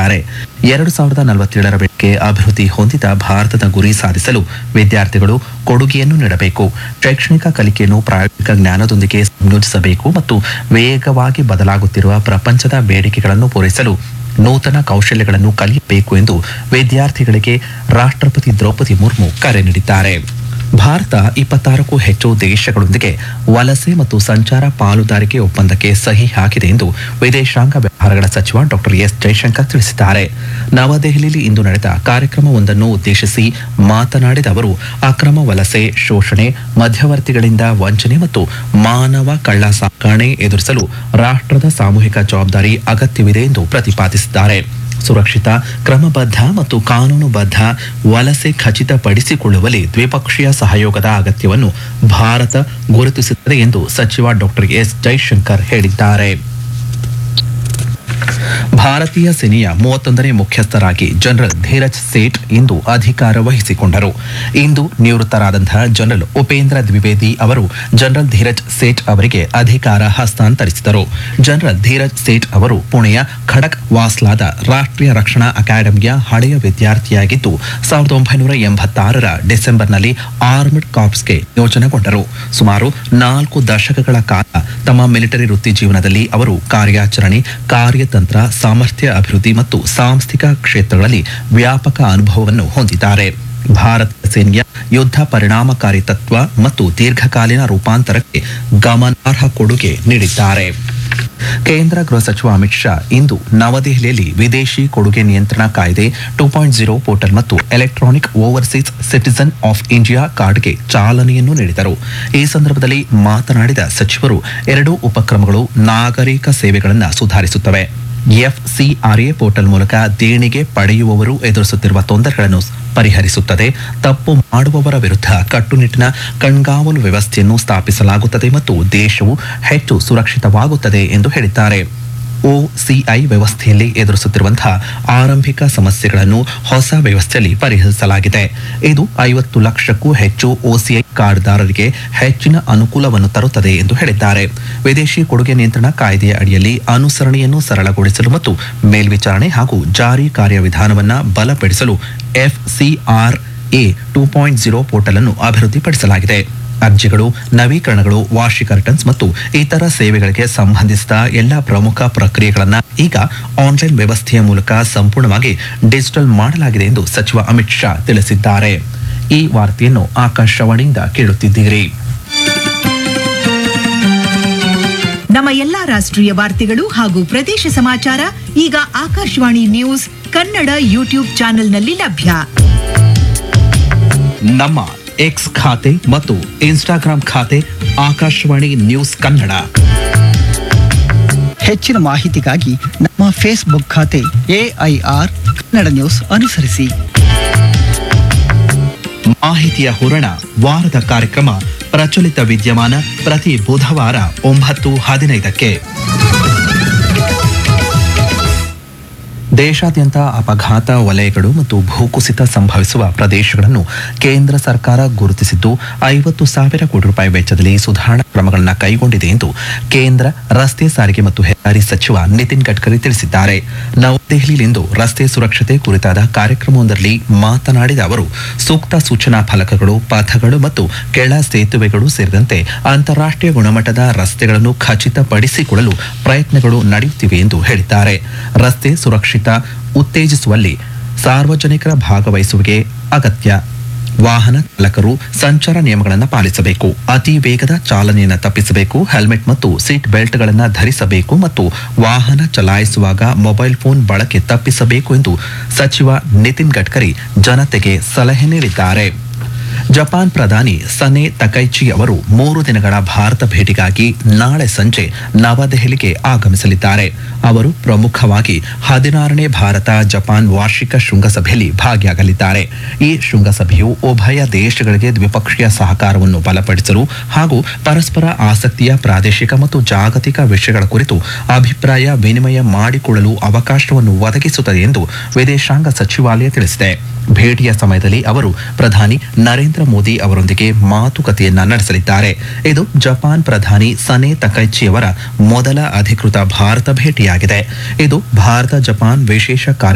ತಿಳಿಸಿದ್ದಾರೆ ಎರಡು ಸಾವಿರದ ನಲವತ್ತೇಳರ ವೇಳೆಗೆ ಅಭಿವೃದ್ಧಿ ಹೊಂದಿದ ಭಾರತದ ಗುರಿ ಸಾಧಿಸಲು ವಿದ್ಯಾರ್ಥಿಗಳು ಕೊಡುಗೆಯನ್ನು ನೀಡಬೇಕು ಶೈಕ್ಷಣಿಕ ಕಲಿಕೆಯನ್ನು ಪ್ರಾಯೋಗಿಕ ಜ್ಞಾನದೊಂದಿಗೆ ಸಂಯೋಜಿಸಬೇಕು ಮತ್ತು ವೇಗವಾಗಿ ಬದಲಾಗುತ್ತಿರುವ ಪ್ರಪಂಚದ ಬೇಡಿಕೆಗಳನ್ನು ಪೂರೈಸಲು ನೂತನ ಕೌಶಲ್ಯಗಳನ್ನು ಕಲಿಯಬೇಕು ಎಂದು ವಿದ್ಯಾರ್ಥಿಗಳಿಗೆ ರಾಷ್ಟ್ರಪತಿ ದ್ರೌಪದಿ ಮುರ್ಮು ಕರೆ ನೀಡಿದ್ದಾರೆ ಭಾರತ ಇಪ್ಪತ್ತಾರಕ್ಕೂ ಹೆಚ್ಚು ದೇಶಗಳೊಂದಿಗೆ ವಲಸೆ ಮತ್ತು ಸಂಚಾರ ಪಾಲುದಾರಿಕೆ ಒಪ್ಪಂದಕ್ಕೆ ಸಹಿ ಹಾಕಿದೆ ಎಂದು ವಿದೇಶಾಂಗ ವ್ಯವಹಾರಗಳ ಸಚಿವ ಡಾಕ್ಟರ್ ಎಸ್ ಜೈಶಂಕರ್ ತಿಳಿಸಿದ್ದಾರೆ ನವದೆಹಲಿಯಲ್ಲಿ ಇಂದು ನಡೆದ ಕಾರ್ಯಕ್ರಮವೊಂದನ್ನು ಉದ್ದೇಶಿಸಿ ಮಾತನಾಡಿದ ಅವರು ಅಕ್ರಮ ವಲಸೆ ಶೋಷಣೆ ಮಧ್ಯವರ್ತಿಗಳಿಂದ ವಂಚನೆ ಮತ್ತು ಮಾನವ ಕಳ್ಳ ಸಾಗಣೆ ಎದುರಿಸಲು ರಾಷ್ಟ್ರದ ಸಾಮೂಹಿಕ ಜವಾಬ್ದಾರಿ ಅಗತ್ಯವಿದೆ ಎಂದು ಪ್ರತಿಪಾದಿಸಿದ್ದಾರೆ ಸುರಕ್ಷಿತ ಕ್ರಮಬದ್ಧ ಮತ್ತು ಕಾನೂನುಬದ್ಧ ವಲಸೆ ಖಚಿತಪಡಿಸಿಕೊಳ್ಳುವಲ್ಲಿ ದ್ವಿಪಕ್ಷೀಯ ಸಹಯೋಗದ ಅಗತ್ಯವನ್ನು ಭಾರತ ಗುರುತಿಸುತ್ತದೆ ಎಂದು ಸಚಿವ ಡಾಕ್ಟರ್ ಎಸ್ ಜೈಶಂಕರ್ ಹೇಳಿದ್ದಾರೆ ಭಾರತೀಯ ಸೇನೆಯ ಮೂವತ್ತೊಂದನೇ ಮುಖ್ಯಸ್ಥರಾಗಿ ಜನರಲ್ ಧೀರಜ್ ಸೇಠ್ ಇಂದು ಅಧಿಕಾರ ವಹಿಸಿಕೊಂಡರು ಇಂದು ನಿವೃತ್ತರಾದಂತಹ ಜನರಲ್ ಉಪೇಂದ್ರ ದ್ವಿವೇದಿ ಅವರು ಜನರಲ್ ಧೀರಜ್ ಸೇಠ್ ಅವರಿಗೆ ಅಧಿಕಾರ ಹಸ್ತಾಂತರಿಸಿದರು ಜನರಲ್ ಧೀರಜ್ ಸೇಠ್ ಅವರು ಪುಣೆಯ ಖಡಕ್ ವಾಸ್ಲಾದ ರಾಷ್ಟ್ರೀಯ ರಕ್ಷಣಾ ಅಕಾಡೆಮಿಯ ಹಳೆಯ ವಿದ್ಯಾರ್ಥಿಯಾಗಿದ್ದು ಸಾವಿರದ ಒಂಬೈನೂರ ಎಂಬತ್ತಾರರ ಡಿಸೆಂಬರ್ನಲ್ಲಿ ಆರ್ಮ್ಡ್ ಕಾರ್ಪ್ಸ್ಗೆ ನಿಯೋಜನೆಗೊಂಡರು ಸುಮಾರು ನಾಲ್ಕು ದಶಕಗಳ ಕಾಲ ತಮ್ಮ ಮಿಲಿಟರಿ ವೃತ್ತಿ ಜೀವನದಲ್ಲಿ ಅವರು ಕಾರ್ಯಾಚರಣೆ ಕಾರ್ಯತಂತ್ರ ಸಾಮರ್ಥ್ಯ ಅಭಿವೃದ್ಧಿ ಮತ್ತು ಸಾಂಸ್ಥಿಕ ಕ್ಷೇತ್ರಗಳಲ್ಲಿ ವ್ಯಾಪಕ ಅನುಭವವನ್ನು ಹೊಂದಿದ್ದಾರೆ ಭಾರತೀಯ ಸೇನೆಯ ಯುದ್ಧ ಪರಿಣಾಮಕಾರಿ ತತ್ವ ಮತ್ತು ದೀರ್ಘಕಾಲೀನ ರೂಪಾಂತರಕ್ಕೆ ಗಮನಾರ್ಹ ಕೊಡುಗೆ ನೀಡಿದ್ದಾರೆ ಕೇಂದ್ರ ಗೃಹ ಸಚಿವ ಅಮಿತ್ ಶಾ ಇಂದು ನವದೆಹಲಿಯಲ್ಲಿ ವಿದೇಶಿ ಕೊಡುಗೆ ನಿಯಂತ್ರಣ ಕಾಯ್ದೆ ಟೂ ಪಾಯಿಂಟ್ ಜೀರೋ ಪೋರ್ಟಲ್ ಮತ್ತು electronic overseas citizen of India ಕಾರ್ಡ್ಗೆ ಚಾಲನೆಯನ್ನು ನೀಡಿದರು ಈ ಸಂದರ್ಭದಲ್ಲಿ ಮಾತನಾಡಿದ ಸಚಿವರು ಎರಡೂ ಉಪಕ್ರಮಗಳು ನಾಗರಿಕ ಸೇವೆಗಳನ್ನು ಸುಧಾರಿಸುತ್ತವೆ ಎಫ್ಸಿಆರ್ಎ ಪೋರ್ಟಲ್ ಮೂಲಕ ದೇಣಿಗೆ ಪಡೆಯುವವರು ಎದುರಿಸುತ್ತಿರುವ ತೊಂದರೆಗಳನ್ನು ಪರಿಹರಿಸುತ್ತದೆ ತಪ್ಪು ಮಾಡುವವರ ವಿರುದ್ಧ ಕಟ್ಟುನಿಟ್ಟಿನ ಕಣ್ಗಾವಲು ವ್ಯವಸ್ಥೆಯನ್ನು ಸ್ಥಾಪಿಸಲಾಗುತ್ತದೆ ಮತ್ತು ದೇಶವು ಹೆಚ್ಚು ಸುರಕ್ಷಿತವಾಗುತ್ತದೆ ಎಂದು ಹೇಳಿದ್ದಾರೆ ಒಸಿಐ ವ್ಯವಸ್ಥೆಯಲ್ಲಿ ಎದುರಿಸುತ್ತಿರುವಂತಹ ಆರಂಭಿಕ ಸಮಸ್ಯೆಗಳನ್ನು ಹೊಸ ವ್ಯವಸ್ಥೆಯಲ್ಲಿ ಪರಿಹರಿಸಲಾಗಿದೆ ಇದು ಐವತ್ತು ಲಕ್ಷಕ್ಕೂ ಹೆಚ್ಚು ಒಸಿಐ ಕಾರ್ಡ್ದಾರರಿಗೆ ಹೆಚ್ಚಿನ ಅನುಕೂಲವನ್ನು ತರುತ್ತದೆ ಎಂದು ಹೇಳಿದ್ದಾರೆ ವಿದೇಶಿ ಕೊಡುಗೆ ನಿಯಂತ್ರಣ ಕಾಯ್ದೆಯ ಅಡಿಯಲ್ಲಿ ಅನುಸರಣೆಯನ್ನು ಸರಳಗೊಳಿಸಲು ಮತ್ತು ಮೇಲ್ವಿಚಾರಣೆ ಹಾಗೂ ಜಾರಿ ಕಾರ್ಯವಿಧಾನವನ್ನು ಬಲಪಡಿಸಲು FCR A two point zero portal ಅನ್ನು ಅಭಿವೃದ್ಧಿಪಡಿಸಲಾಗಿದೆ ಅರ್ಜಿಗಳು ನವೀಕರಣಗಳು ವಾರ್ಷಿಕ ರಿಟರ್ನ್ಸ್ ಮತ್ತು ಇತರ ಸೇವೆಗಳಿಗೆ ಸಂಬಂಧಿಸಿದ ಎಲ್ಲ ಪ್ರಮುಖ ಪ್ರಕ್ರಿಯೆಗಳನ್ನು ಈಗ ಆನ್ಲೈನ್ ವ್ಯವಸ್ಥೆಯ ಮೂಲಕ ಸಂಪೂರ್ಣವಾಗಿ ಡಿಜಿಟಲ್ ಮಾಡಲಾಗಿದೆ ಎಂದು ಸಚಿವ ಅಮಿತ್ ಶಾ ತಿಳಿಸಿದ್ದಾರೆ ಈ ವಾರ್ತೆಯನ್ನು ಆಕಾಶವಾಣಿಯಿಂದ ಕೇಳುತ್ತಿದ್ದೀರಿ ನಮ್ಮ ಎಲ್ಲಾ ರಾಷ್ಟ್ರೀಯ ವಾರ್ತೆಗಳು ಹಾಗೂ ಪ್ರದೇಶ ಸಮಾಚಾರ ಈಗ ಆಕಾಶವಾಣಿ ನ್ಯೂಸ್ ಕನ್ನಡ ಯೂಟ್ಯೂಬ್ ಚಾನೆಲ್ನಲ್ಲಿ ಲಭ್ಯ ನಮ್ಮ ಎಕ್ಸ್ ಖಾತೆ ಮತ್ತು ಇನ್ಸ್ಟಾಗ್ರಾಂ ಖಾತೆ ಆಕಾಶವಾಣಿ ನ್ಯೂಸ್ ಕನ್ನಡ ಹೆಚ್ಚಿನ ಮಾಹಿತಿಗಾಗಿ ನಮ್ಮ ಫೇಸ್ಬುಕ್ ಖಾತೆ ಎಐಆರ್ ಕನ್ನಡ ನ್ಯೂಸ್ ಅನುಸರಿಸಿ ಮಾಹಿತಿಯ ಹೂರಣ ವಾರದ ಕಾರ್ಯಕ್ರಮ ಪ್ರಚಲಿತ ವಿದ್ಯಮಾನ ಪ್ರತಿ ಬುಧವಾರ ಒಂಬತ್ತು ಹದಿನೈದಕ್ಕೆ ದೇಶಾದ್ಯಂತ ಅಪಘಾತ ವಲಯಗಳು ಮತ್ತು ಭೂಕುಸಿತ ಸಂಭವಿಸುವ ಪ್ರದೇಶಗಳನ್ನು ಕೇಂದ್ರ ಸರ್ಕಾರ ಗುರುತಿಸಿದ್ದು ಐವತ್ತು ಸಾವಿರ ಕೋಟಿ ರೂಪಾಯಿ ವೆಚ್ಚದಲ್ಲಿ ಸುಧಾರಣಾ ಕ್ರಮಗಳನ್ನು ಕೈಗೊಂಡಿದೆ ಎಂದು ಕೇಂದ್ರ ರಸ್ತೆ ಸಾರಿಗೆ ಮತ್ತು ಹೆದ್ದಾರಿ ಸಚಿವ ನಿತಿನ್ ಗಡ್ಕರಿ ತಿಳಿಸಿದ್ದಾರೆ ನವದೆಹಲಿಯಲ್ಲಿಂದು ರಸ್ತೆ ಸುರಕ್ಷತೆ ಕುರಿತಾದ ಕಾರ್ಯಕ್ರಮವೊಂದರಲ್ಲಿ ಮಾತನಾಡಿದ ಅವರು ಸೂಕ್ತ ಸೂಚನಾ ಫಲಕಗಳು ಪಥಗಳು ಮತ್ತು ಕೆಳ ಸೇತುವೆಗಳು ಸೇರಿದಂತೆ ಅಂತಾರಾಷ್ಟ್ರೀಯ ಗುಣಮಟ್ಟದ ರಸ್ತೆಗಳನ್ನು ಖಚಿತಪಡಿಸಿಕೊಳ್ಳಲು ಪ್ರಯತ್ನಗಳು ನಡೆಯುತ್ತಿವೆ ಎಂದು ಹೇಳಿದ್ದಾರೆ ರಸ್ತೆ ಸುರಕ್ಷಿತ ಉತ್ತೇಜಿಸುವಲ್ಲಿ ಸಾರ್ವಜನಿಕರ ಭಾಗವಹಿಸುವಿಕೆ ಅಗತ್ಯ ವಾಹನ ಚಾಲಕರು ಸಂಚಾರ ನಿಯಮಗಳನ್ನು ಪಾಲಿಸಬೇಕು ಅತಿ ವೇಗದ ಚಾಲನೆಯನ್ನು ತಪ್ಪಿಸಬೇಕು ಹೆಲ್ಮೆಟ್ ಮತ್ತು ಸೀಟ್ ಬೆಲ್ಟ್ಗಳನ್ನು ಧರಿಸಬೇಕು ಮತ್ತು ವಾಹನ ಚಲಾಯಿಸುವಾಗ ಮೊಬೈಲ್ ಫೋನ್ ಬಳಕೆ ತಪ್ಪಿಸಬೇಕು ಎಂದು ಸಚಿವ ನಿತಿನ್ ಗಡ್ಕರಿ ಜನತೆಗೆ ಸಲಹೆ ನೀಡಿದ್ದಾರೆ ಜಪಾನ್ ಪ್ರಧಾನಿ ಸನೆ ತಕೈಚಿ ಅವರು ಮೂರು ದಿನಗಳ ಭಾರತ ಭೇಟಿಗಾಗಿ ನಾಳೆ ಸಂಜೆ ನವದೆಹಲಿಗೆ ಆಗಮಿಸಲಿದ್ದಾರೆ ಅವರು ಪ್ರಮುಖವಾಗಿ ಹದಿನಾರನೇ ಭಾರತ ಜಪಾನ್ ವಾರ್ಷಿಕ ಶೃಂಗಸಭೆಯಲ್ಲಿ ಭಾಗಿಯಾಗಲಿದ್ದಾರೆ ಈ ಶೃಂಗಸಭೆಯು ಉಭಯ ದೇಶಗಳಿಗೆ ದ್ವಿಪಕ್ಷೀಯ ಸಹಕಾರವನ್ನು ಬಲಪಡಿಸಲು ಹಾಗೂ ಪರಸ್ಪರ ಆಸಕ್ತಿಯ ಪ್ರಾದೇಶಿಕ ಮತ್ತು ಜಾಗತಿಕ ವಿಷಯಗಳ ಕುರಿತು ಅಭಿಪ್ರಾಯ ವಿನಿಮಯ ಮಾಡಿಕೊಳ್ಳಲು ಅವಕಾಶವನ್ನು ಒದಗಿಸುತ್ತದೆ ಎಂದು ವಿದೇಶಾಂಗ ಸಚಿವಾಲಯ ತಿಳಿಸಿದೆ ಭೇಟಿಯ ಸಮಯದಲ್ಲಿ ಅವರು ಪ್ರಧಾನಿ ನರೇಂದ್ರ ಮೋದಿ ಅವರೊಂದಿಗೆ ಮಾತುಕತೆಯನ್ನ ನಡೆಸಲಿದ್ದಾರೆ ಇದು ಜಪಾನ್ ಪ್ರಧಾನಿ ಸನೆ ತಕೈಚಿ ಅವರ ಮೊದಲ ಅಧಿಕೃತ ಭಾರತ ಭೇಟಿಯಾಗಿದೆ ಇದು ಭಾರತ ಜಪಾನ್ ವಿಶೇಷ ಕಾರ್ಯ